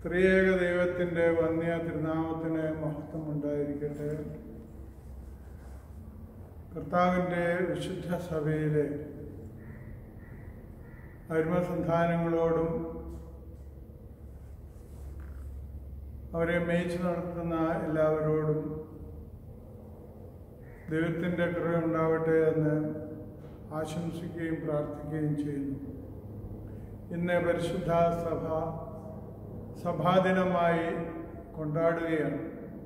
ത്രിയേക ദൈവത്തിൻ്റെ വന്യ തിരുനാമത്തിന് മഹത്വം ഉണ്ടായിരിക്കട്ടെ കർത്താവിൻ്റെ വിശുദ്ധ സഭയിലെ അരുമസന്ധാനങ്ങളോടും അവരെ മേയിച്ചു നടത്തുന്ന എല്ലാവരോടും ദൈവത്തിൻ്റെ കൃപ ഉണ്ടാവട്ടെ എന്ന് ആശംസിക്കുകയും പ്രാർത്ഥിക്കുകയും ചെയ്യുന്നു ഇന്ന് പരിശുദ്ധ സഭ സഭാദിനമായി കൊണ്ടാടുകയാണ്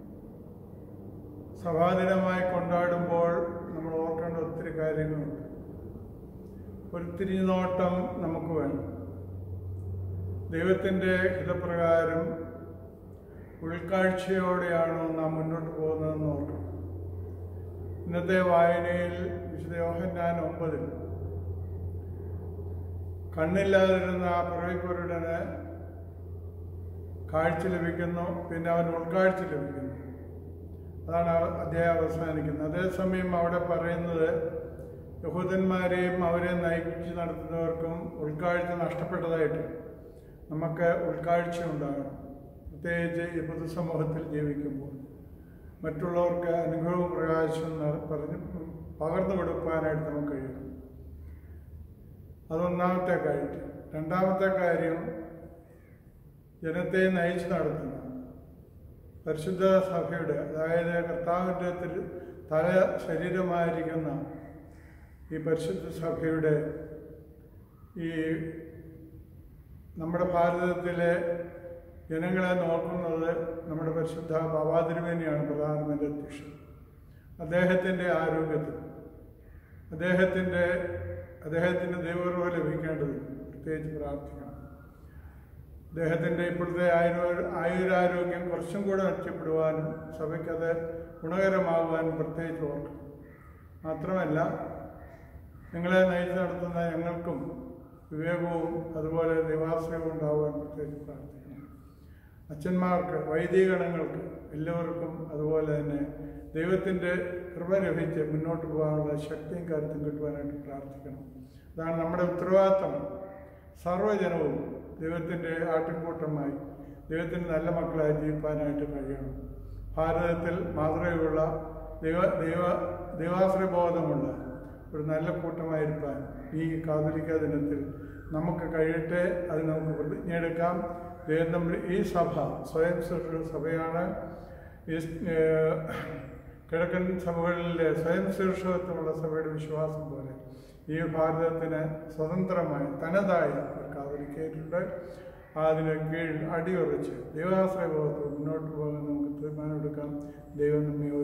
സഭാദിനമായി കൊണ്ടാടുമ്പോൾ നമ്മൾ ഓർക്കേണ്ട ഒത്തിരി കാര്യങ്ങളുണ്ട് ഒരു തിരിഞ്ഞുനോട്ടം നമുക്ക് വേണം ദൈവത്തിൻ്റെ ഹിതപ്രകാരം ഉൾക്കാഴ്ചയോടെയാണോ നാം മുന്നോട്ട് പോകുന്നതെന്ന് ഓർക്കണം ഇന്നത്തെ വായനയിൽ വിശുദ്ധ യോഹന്നാൻ ഒമ്പതിൽ കണ്ണില്ലാതിരുന്ന ആ പിറവിക്കുരുടന് കാഴ്ച ലഭിക്കുന്നു പിന്നെ അവൻ ഉൾക്കാഴ്ച ലഭിക്കുന്നു അതാണ് ആ അധ്യായം അവസാനിക്കുന്നത് അതേസമയം അവിടെ പറയുന്നത് യഹൂദന്മാരെയും അവരെ നയിച്ച് നടത്തുന്നവർക്കും ഉൾക്കാഴ്ച നഷ്ടപ്പെട്ടതായിട്ട് നമുക്ക് ഉൾക്കാഴ്ച ഉണ്ടാകണം പ്രത്യേകിച്ച് ഈ പൊതുസമൂഹത്തിൽ ജീവിക്കുമ്പോൾ മറ്റുള്ളവർക്ക് അനുഭവവും പ്രകാശവും ന- പറഞ്ഞ് പകർന്നു കൊടുക്കാനായിട്ട് നമുക്ക് കഴിയണം അതൊന്നാമത്തെ കാര്യം രണ്ടാമത്തെ കാര്യം ജനത്തെ നയിച്ചു നടത്തുന്നു പരിശുദ്ധ സഭയുടെ അതായത് കർത്താവിൻ്റെ തിരു തല ശരീരമായിരിക്കുന്ന ഈ പരിശുദ്ധ സഭയുടെ ഈ നമ്മുടെ ഭാരതത്തിലെ ജനങ്ങളെ നോക്കുന്നത് നമ്മുടെ പരിശുദ്ധ ബാബാതിരുമേനിയാണ് പ്രധാനമന്ത്രി അധ്യക്ഷൻ അദ്ദേഹത്തിൻ്റെ ആരോഗ്യത്തിൽ അദ്ദേഹത്തിൻ്റെ അദ്ദേഹത്തിൻ്റെ ദൈവകൃപ ലഭിക്കേണ്ടതുണ്ട് പ്രത്യേകിച്ച് പ്രാർത്ഥിക്കണം അദ്ദേഹത്തിൻ്റെ ഇപ്പോഴത്തെ ആയുർ ആയുരാരോഗ്യം കുറച്ചും കൂടെ മെച്ചപ്പെടുവാനും സഭയ്ക്കത് ഗുണകരമാകുവാനും പ്രത്യേകിച്ച് ഓർക്കണം മാത്രമല്ല നിങ്ങളെ നയിച്ചു നടത്തുന്ന ഞങ്ങൾക്കും വിവേകവും അതുപോലെ നിവാസവും ഉണ്ടാകുവാൻ പ്രത്യേകിച്ച് പ്രാർത്ഥിക്കണം അച്ഛന്മാർക്ക് വൈദികഗണങ്ങൾക്ക് എല്ലാവർക്കും അതുപോലെ തന്നെ ദൈവത്തിൻ്റെ കൃപ ലഭിച്ച് മുന്നോട്ട് പോകാനുള്ള ശക്തിയും കരുത്തും കിട്ടുവാനായിട്ട് പ്രാർത്ഥിക്കണം അതാണ് നമ്മുടെ ഉത്തരവാദിത്തം സർവ്വജനവും ദൈവത്തിൻ്റെ ആട്ടിൻകൂട്ടമായി ദൈവത്തിൻ്റെ നല്ല മക്കളായി ജീവിക്കാനായിട്ട് കഴിയണം ഭാരതത്തിൽ മാതൃകയുള്ള ദൈവ ദൈവ ദൈവാശ്രയബോധമുള്ള ഒരു നല്ല കൂട്ടമായിരിക്കാൻ ഈ കാതലിക്ക ദിനത്തിൽ നമുക്ക് കഴിയട്ടെ അത് നമുക്ക് പ്രതിജ്ഞയെടുക്കാം ദൈവം നമ്മുടെ ഈ സഭ സ്വയം സൃഷ്ടി സഭയാണ് ഈ ഏഹ്, കിഴക്കൻ സഭകളിലെ സ്വയം ശീർഷകത്വമുള്ള സഭയുടെ വിശ്വാസം പോലെ ഈ ഭാരതത്തിന് സ്വതന്ത്രമായി തനതായ ഒരു കാതലിക്കേറ്റുണ്ട് അതിന് കീഴിൽ അടിയുറച്ച് ദൈവാശ്രയബോധത്തോട് മുന്നോട്ട് പോകാൻ നമുക്ക് തീരുമാനമെടുക്കാം ദൈവം നമ്മെ